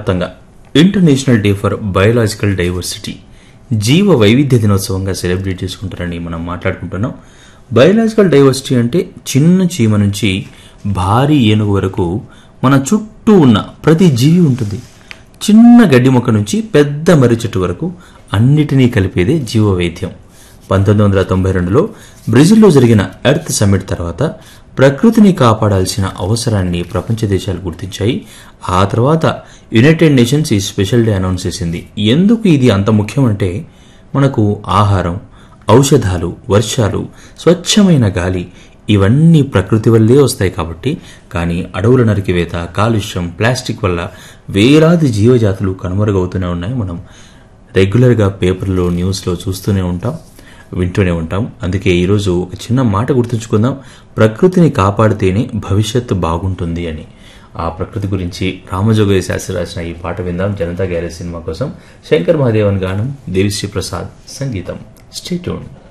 ప్రపంచవ్యాప్తంగా International Day for Biological Diversity జీవ వైవిధ్య దినోత్సవంగా సెలబ్రేట్ చేసుకుంటారని మనం మాట్లాడుకుంటున్నాం బయోలాజికల్ డైవర్సిటీ అంటే చిన్న చీమ నుంచి భారీ ఏనుగు వరకు మన చుట్టూ ఉన్న ప్రతి జీవి ఉంటుంది చిన్న గడ్డి మొక్క నుంచి పెద్ద మర్రి చెట్టు వరకు అన్నిటినీ కలిపేదే జీవవైద్యం పంతొమ్మిది వందల తొంభై రెండులో బ్రెజిల్లో జరిగిన ఎర్త్ సమ్మిట్ తర్వాత ప్రకృతిని కాపాడాల్సిన అవసరాన్ని ప్రపంచ దేశాలు గుర్తించాయి ఆ తర్వాత యునైటెడ్ నేషన్స్ ఈ స్పెషల్ డే అనౌన్స్ చేసింది ఎందుకు ఇది అంత ముఖ్యమంటే మనకు ఆహారం ఔషధాలు వర్షాలు స్వచ్ఛమైన గాలి ఇవన్నీ ప్రకృతి వల్లే వస్తాయి కాబట్టి కానీ అడవుల నరికివేత కాలుష్యం ప్లాస్టిక్ వల్ల వేలాది జీవజాతులు కనుమరుగవుతూనే ఉన్నాయి మనం రెగ్యులర్గా పేపర్లో న్యూస్లో చూస్తూనే ఉంటాం వింటూనే ఉంటాం అందుకే ఈరోజు ఒక చిన్న మాట గుర్తుంచుకుందాం ప్రకృతిని కాపాడితేనే భవిష్యత్తు బాగుంటుంది అని ఆ ప్రకృతి గురించి రామజోగయ్య శాస్త్రి రాసిన ఈ పాట విందాం జనతా గ్యారేజ్ సినిమా కోసం శంకర్ మహాదేవన్ గానం దేవిశ్రీ ప్రసాద్ సంగీతం స్టేట్యూన్